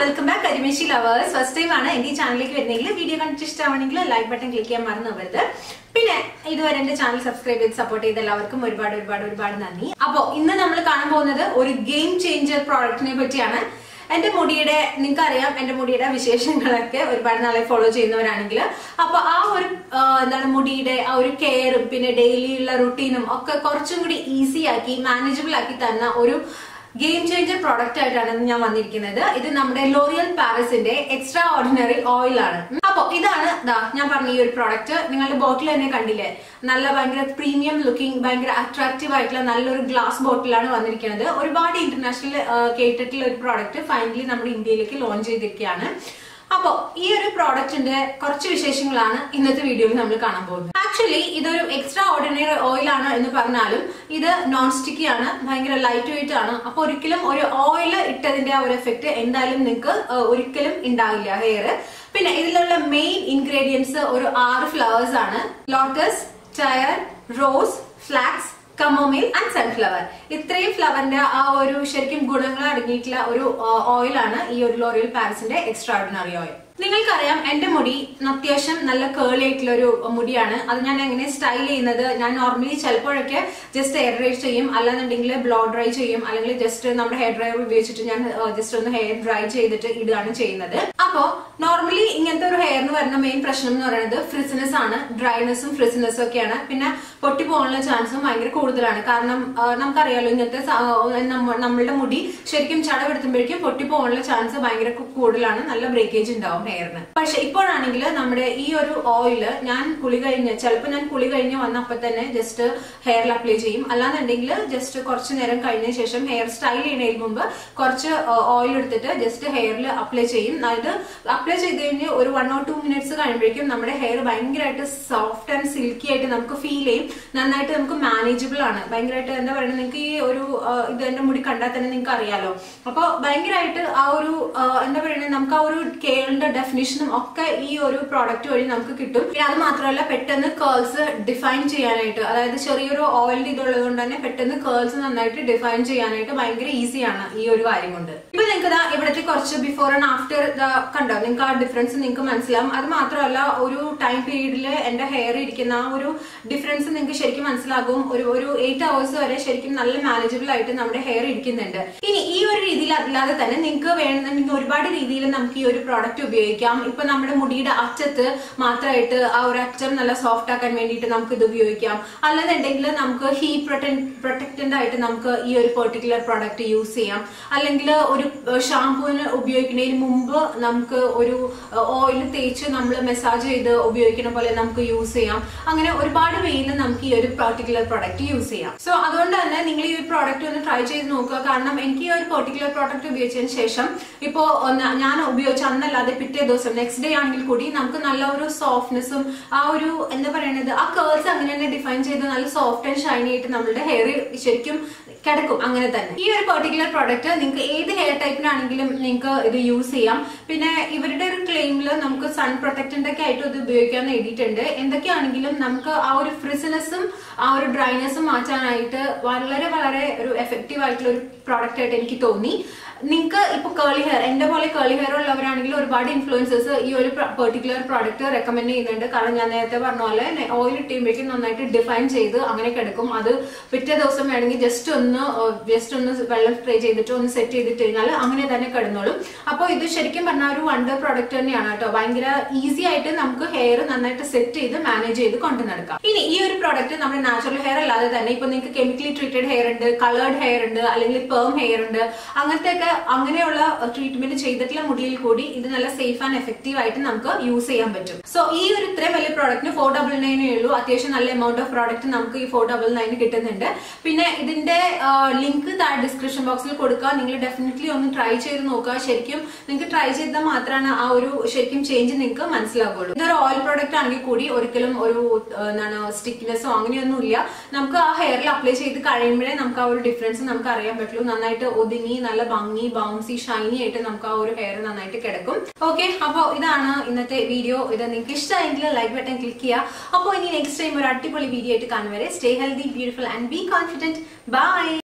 welcome back കരിമേശി lovers first time ആണ് എന്റെ ഈ ചാനലിലേക്ക് വരുന്നെങ്കിൽ വീഡിയോ കണ്ടിട്ട് ഇഷ്ടമാണെങ്കിൽ ലൈക്ക് ബട്ടൺ ക്ലിക്ക് ചെയ്യാൻ മറന്നു പോകരുത് പിന്നെ ഇതുവരെ എന്റെ ചാനൽ സബ്സ്ക്രൈബ് ചെയ്ത് സപ്പോർട്ട് ചെയ്ത എല്ലാവർക്കും ഒരുപാട് ഒരുപാട് ഒരുപാട് നന്ദി അപ്പോ ഇന്ന് നമ്മൾ കാണാൻ പോകുന്നത് ഒരു ഗെയിം ചേഞ്ചർ പ്രോഡക്റ്റിനെ പറ്റിയാണ് എന്റെ മുടിയുടെ നിങ്ങൾക്കറിയാം എന്റെ മുടിയുടെ വിശേഷങ്ങളൊക്കെ ഒരുപാട് നാളെ ഫോളോ ചെയ്യുന്നവരാണെങ്കിൽ അപ്പൊ ആ ഒരു ആ, എന്താണ് മുടിയുടെ ആ ഒരു കെയറും പിന്നെ ഡെയിലി ഉള്ള റുട്ടീനും ഒക്കെ കുറച്ചും കൂടി ഈസി ആക്കി മാനേജബിൾ ആക്കി തന്ന ഒരു ഗെയിം ചേഞ്ചർ പ്രോഡക്റ്റ് ആയിട്ടാണ് ഇന്ന് ഞാൻ വന്നിരിക്കുന്നത് ഇത് നമ്മുടെ ലോറിയൽ പാരസിന്റെ എക്സ്ട്രാ ഓർഡിനറി ഓയിൽ ആണ് അപ്പൊ ഇതാണ് ദാ ഞാൻ പറഞ്ഞ ഈ ഒരു പ്രോഡക്റ്റ് നിങ്ങളുടെ ബോട്ടിൽ തന്നെ കണ്ടില്ലേ നല്ല ഭയങ്കര പ്രീമിയം ലുക്കിംഗ് ഭയങ്കര അട്രാക്റ്റീവ് ആയിട്ടുള്ള നല്ലൊരു ഗ്ലാസ് ബോട്ടിലാണ് വന്നിരിക്കുന്നത് ഒരുപാട് ഇന്റർനാഷണൽ കേട്ടിട്ടുള്ള ഒരു പ്രോഡക്റ്റ് ഫൈനലി നമ്മുടെ ഇന്ത്യയിലേക്ക് ലോഞ്ച് ചെയ്തിരിക്കുകയാണ് അപ്പോ ഈ ഒരു പ്രോഡക്റ്റിന്റെ കുറച്ച് വിശേഷങ്ങളാണ് ഇന്നത്തെ വീഡിയോയിൽ നമ്മൾ കാണാൻ പോകുന്നത് ആക്ച്വലി ഇതൊരു എക്സ്ട്രാ ഓർഡിനറി ഓയിൽ ആണ് എന്ന് പറഞ്ഞാലും ഇത് നോൺ സ്റ്റിക്കി ആണ് ഭയങ്കര ലൈറ്റ് വെയിറ്റ് ആണ് അപ്പൊ ഒരിക്കലും ഒരു ഓയിൽ ഇട്ടതിന്റെ ആ ഒരു എഫക്ട് എന്തായാലും നിങ്ങൾക്ക് ഒരിക്കലും ഉണ്ടാവില്ല ഹെയർ പിന്നെ ഇതിലുള്ള മെയിൻ ഇൻഗ്രീഡിയൻസ് ഒരു ആറ് ഫ്ലവേഴ്സ് ആണ് lotus tiare rose flax chamomile and sunflower ഇത്രയും ഫ്ലവറിന്റെ ആ ഒരു ശരിക്കും ഗുണങ്ങൾ അടങ്ങിയിട്ടുള്ള ഒരു ഓയിലാണ് ഈ ഒരു ലോറിയൽ പാരസിന്റെ എക്സ്ട്രാ ഓർഡിനറി ഓയിൽ നിങ്ങൾക്കറിയാം എന്റെ മുടി അത്യാവശ്യം നല്ല കേളി ആയിട്ടുള്ള ഒരു മുടിയാണ് അത് ഞാൻ എങ്ങനെ സ്റ്റൈൽ ചെയ്യുന്നത് ഞാൻ നോർമലി ചിലപ്പോഴൊക്കെ ജസ്റ്റ് ഹെയർ ഡ്രൈ ചെയ്യും അല്ലാന്നുണ്ടെങ്കിൽ ബ്ലോ ഡ്രൈ ചെയ്യും അല്ലെങ്കിൽ ജസ്റ്റ് നമ്മുടെ ഹെയർ ഡ്രയർ ഉപയോഗിച്ചിട്ട് ഞാൻ ജസ്റ്റ് ഒന്ന് ഹെയർ ഡ്രൈ ചെയ്തിട്ട് ഇടുകയാണ് ചെയ്യുന്നത് അപ്പോ നോർമലി ഇങ്ങനത്തെ ഒരു ഹെയറിന് വരുന്ന മെയിൻ പ്രശ്നം എന്ന് പറയുന്നത് ഫ്രിസിനെസ് ആണ് ഡ്രൈനെസ്സും ഫ്രിസിനെസ്സും ഒക്കെയാണ് പിന്നെ പൊട്ടി പോകാനുള്ള ചാൻസും ഭയങ്കര കൂടുതലാണ് കാരണം ആ, നമുക്കറിയാലോ ഇങ്ങനത്തെ സ- ആ, നമ്മ- നമ്മളുടെ മുടി ശരിക്കും ചടവെടുത്തുമ്പോഴേക്കും പൊട്ടി പോകാനുള്ള ചാൻസ് ഭയങ്കര കു- കൂടുതലാണ് നല്ല ബ്രേക്കേജ് ഉണ്ടാവും ഹെയറിന് പക്ഷെ ഇപ്പോഴാണെങ്കിൽ നമ്മുടെ ഈ ഒരു ഓയില് ഞാൻ കുളി കഴിഞ്ഞ് ചിലപ്പോൾ ഞാൻ കുളി കഴിഞ്ഞ് വന്നപ്പോൾ തന്നെ ജസ്റ്റ് ഹെയറിൽ അപ്ലൈ ചെയ്യും അല്ലാന്നുണ്ടെങ്കിൽ ജസ്റ്റ് കുറച്ച് നേരം കഴിഞ്ഞ ശേഷം ഹെയർ സ്റ്റൈൽ ചെയ്യുന്നതിന് മുമ്പ് കുറച്ച് ഓയിൽ എടുത്തിട്ട് ജസ്റ്റ് ഹെയറിൽ അപ്ലൈ ചെയ്യും അതായത് അപ്ലൈ ചെയ്ത് കഴിഞ്ഞ് ഒരു വൺ ഓർ ടു മിനിറ്റ്സ് കഴിയുമ്പോഴേക്കും നമ്മുടെ ഹെയർ ഭയങ്കരമായിട്ട് സോഫ്റ്റ് ആൻഡ് സിൽക്കി ആയിട്ട് നമുക്ക് ഫീൽ ചെയ്യും നന്നായിട്ട് നമുക്ക് മാനേജബിൾ ആണ് ഭയങ്കരമായിട്ട് എന്താ പറയുക നിങ്ങൾക്ക് ഈ ഒരു ആ, ഇത് എന്റെ മുടി കണ്ടാൽ തന്നെ നിങ്ങൾക്ക് അറിയാലോ അപ്പോൾ ഭയങ്കരമായിട്ട് ആ ഒരു ആ, എന്താ പറയുന്നത് നമുക്ക് ആ ഒരു കേളിന്റെ ഡെഫിനിഷനും ഒക്കെ ഈ ഒരു പ്രോഡക്റ്റ് വഴി നമുക്ക് കിട്ടും പിന്നെ അത് മാത്രമല്ല പെട്ടെന്ന് കേൾസ് ഡിഫൈൻ ചെയ്യാനായിട്ട് അതായത് ചെറിയൊരു ഓയിലിന്റെ ഇതുള്ളത് കൊണ്ട് തന്നെ പെട്ടെന്ന് കേൾസ് നന്നായിട്ട് ഡിഫൈൻ ചെയ്യാനായിട്ട് ഭയങ്കര ഈസിയാണ് ഈ ഒരു കാര്യം കൊണ്ട് ഇപ്പൊ നിങ്ങൾക്ക് ദാ ഇവിടുത്തെ കുറച്ച് ബിഫോർ ആൻഡ് ആഫ്റ്റർ കണ്ടോ നിങ്ങൾക്ക് ആ ഡിഫറൻസ് നിങ്ങൾക്ക് മനസ്സിലാവും അത് മാത്രമല്ല ഒരു ടൈം പീരീഡിൽ എന്റെ ഹെയർ ഇരിക്കുന്ന ആ ഒരു ഡിഫറൻസ് നിങ്ങൾക്ക് ശരിക്കും മനസ്സിലാകും ഒരു ഒരു എയ്റ്റ് അവേഴ്സ് വരെ ശരിക്കും നല്ല മാനേജബിൾ ആയിട്ട് നമ്മുടെ ഹെയർ ഇരിക്കുന്നുണ്ട് ഇനി ഈ ഒരു രീതിയിൽ അല്ലാതെ തന്നെ നിങ്ങൾക്ക് വേണമെന്നുണ്ടെങ്കിൽ ഒരുപാട് രീതിയിൽ നമുക്ക് ഈ ഒരു പ്രോഡക്റ്റ് ഉപയോഗിക്കാം ഇപ്പൊ നമ്മുടെ മുടിയുടെ അറ്റത്ത് മാത്രമായിട്ട് ആ ഒരു അറ്റം നല്ല സോഫ്റ്റ് ആക്കാൻ വേണ്ടിയിട്ട് നമുക്ക് ഇത് ഉപയോഗിക്കാം അല്ലെന്നുണ്ടെങ്കിൽ നമുക്ക് ഹീറ്റ് പ്രൊട്ടക്റ്റന്റ് ആയിട്ട് നമുക്ക് ഈ ഒരു പെർട്ടിക്കുലർ പ്രോഡക്റ്റ് യൂസ് ചെയ്യാം അല്ലെങ്കിൽ ഒരു ഷാംപൂവിന് ഉപയോഗിക്കുന്നതിന് മുമ്പ് നമുക്ക് ഒരു ഓയിൽ തേച്ച് നമ്മൾ മെസ്സാജ് ചെയ്ത് ഉപയോഗിക്കുന്ന പോലെ നമുക്ക് യൂസ് ചെയ്യാം അങ്ങനെ ഒരുപാട് വേയിൽ നമുക്ക് ഈ ഒരു പെർട്ടിക്കുലർ പ്രോഡക്റ്റ് യൂസ് ചെയ്യാം സോ അതുകൊണ്ട് തന്നെ നിങ്ങൾ ഈ ഒരു പ്രോഡക്റ്റ് ഒന്ന് ട്രൈ ചെയ്ത് നോക്കുക കാരണം എനിക്ക് ഈ ഒരു പെർട്ടിക്കുലർ പ്രോഡക്റ്റ് ഉപയോഗിച്ചതിന് ശേഷം ഇപ്പോ ഒന്ന് ഞാൻ ഉപയോഗിച്ച അന്നല്ലാതെ പിറ്റേ ദിവസം നെക്സ്റ്റ് ഡേ ആണെങ്കിൽ കൂടി നമുക്ക് നല്ല ഒരു സോഫ്റ്റ്നെസ്സും ആ ഒരു എന്താ പറയുന്നത് ആ കേൾസ് അങ്ങനെ തന്നെ ഡിഫൈൻ ചെയ്ത് നല്ല സോഫ്റ്റ് ആൻഡ് ഷൈനി ആയിട്ട് നമ്മുടെ ഹെയർ ശരിക്കും കിടക്കും അങ്ങനെ തന്നെ ഈ ഒരു പെർട്ടിക്കുലർ പ്രോഡക്റ്റ് നിങ്ങൾക്ക് ഏത് ഹെയർ ടൈപ്പിനാണെങ്കിലും നിങ്ങൾക്ക് ഇത് യൂസ് ചെയ്യാം പിന്നെ ഇവരുടെ ഒരു ക്ലെയിമിൽ നമുക്ക് സൺ പ്രൊട്ടക്റ്റന്റ് ഒക്കെ ആയിട്ട് ഇത് ഉപയോഗിക്കാൻ എഴുതിയിട്ടുണ്ട് എന്തൊക്കെയാണെങ്കിലും നമുക്ക് ആ ഒരു ഫ്രിസിനെസ്സും ആ ഒരു ഡ്രൈനെസ്സും മാറ്റാനായിട്ട് വളരെ വളരെ ഒരു എഫക്റ്റീവ് ആയിട്ടുള്ള ഒരു പ്രോഡക്റ്റ് ആയിട്ട് എനിക്ക് തോന്നി നിങ്ങൾക്ക് ഇപ്പൊ കേളി ഹെയർ എന്റെ പോലെ കേളി ഹെയർ ഉള്ളവരാണെങ്കിൽ ഒരുപാട് ഇൻഫ്ലുവൻസേഴ്സ് ഈ ഒരു പെർട്ടിക്കുലർ പ്രോഡക്റ്റ് റെക്കമെൻഡ് ചെയ്യുന്നുണ്ട് കാരണം ഞാൻ നേരത്തെ പറഞ്ഞ പോലെ ഓയിൽ ഇട്ടുമ്പോഴേക്കും നന്നായിട്ട് ഡിഫൈൻ ചെയ്ത് അങ്ങനെ കിടക്കും അത് പിറ്റേ ദിവസം വേണമെങ്കിൽ ജസ്റ്റ് ഒന്ന് ജസ്റ്റ് ഒന്ന് വെള്ളം സ്പ്രേ ചെയ്തിട്ട് ഒന്ന് സെറ്റ് ചെയ്തിട്ട് കഴിഞ്ഞാൽ അങ്ങനെ തന്നെ കിടന്നോളും അപ്പോൾ ഇത് ശരിക്കും പറഞ്ഞാൽ ഒരു വണ്ടർ പ്രോഡക്റ്റ് തന്നെയാണ് കേട്ടോ ഭയങ്കര ഈസി ആയിട്ട് നമുക്ക് ഹെയർ നന്നായിട്ട് സെറ്റ് ചെയ്ത് മാനേജ് ചെയ്ത് കൊണ്ടു നടക്കാം ഇനി ഈ ഒരു പ്രോഡക്റ്റ് നമ്മുടെ നാച്ചുറൽ ഹെയർ അല്ലാതെ തന്നെ ഇപ്പൊ നിങ്ങൾക്ക് കെമിക്കലി ട്രീറ്റഡ് ഹെയർ ഉണ്ട് കളേർഡ് ഹെയർ ഉണ്ട് അല്ലെങ്കിൽ പേം ഹെയർ ഉണ്ട് അങ്ങനത്തെ ഒക്കെ അങ്ങനെയുള്ള ട്രീറ്റ്മെന്റ് ചെയ്തിട്ടുള്ള മുടിയിൽ കൂടി ഇത് നല്ല സേഫ് ആൻഡ് എഫക്റ്റീവ് ആയിട്ട് നമുക്ക് യൂസ് ചെയ്യാൻ പറ്റും സോ ഈ ഒരു ഇത്രയും വലിയ പ്രോഡക്റ്റിന് ഫോർ ഡബിൾ നയനേ ഉള്ളൂ അത്യാവശ്യം നല്ല എമൗണ്ട് ഓഫ് പ്രോഡക്റ്റ് നമുക്ക് ഈ ഫോർ ഡബിൾ നയൻ കിട്ടുന്നുണ്ട് പിന്നെ ഇതിന്റെ ലിങ്ക് താഴെ ഡിസ്ക്രിപ്ഷൻ ബോക്സിൽ കൊടുക്കുക നിങ്ങൾ ഡെഫിനറ്റ്ലി ഒന്ന് ട്രൈ ചെയ്ത് നോക്കുക ശരിക്കും നിങ്ങൾക്ക് ട്രൈ ചെയ്താൽ മാത്രമാണ് ആ ഒരു ശരിക്കും ചേഞ്ച് നിങ്ങൾക്ക് മനസ്സിലാകുള്ളൂ ഇതൊരു ഓയിൽ പ്രോഡക്റ്റ് ആണെങ്കിൽ കൂടി ഒരിക്കലും ഒരു ആ, എന്താണ് സ്റ്റിക്നെസ്സോ അങ്ങനെയൊന്നും ഇല്ല നമുക്ക് ആ ഹെയറിൽ അപ്ലൈ ചെയ്ത് കഴിയുമ്പോഴേ നമുക്ക് ആ ഒരു ഡിഫറൻസ് നമുക്ക് അറിയാൻ പറ്റുള്ളൂ നന്നായിട്ട് ഒതുങ്ങി നല്ല ഭംഗി ബൗൺസി ഷൈനി ആയിട്ട് നമുക്ക് ആ ഒരു ഹെയർ നന്നായിട്ട് കിടക്കും ഓക്കെ അപ്പോൾ ഇതാണ് ഇന്നത്തെ വീഡിയോ ഇത് നിങ്ങൾക്ക് ഇഷ്ടമായെങ്കിൽ ലൈക്ക് ബട്ടൺ ക്ലിക്ക് ചെയ്യുക അപ്പോൾ ഇനി നെക്സ്റ്റ് ടൈം ഒരു അടിപൊളി വീഡിയോ ആയിട്ട് കാണുവരെ stay healthy beautiful and be confident by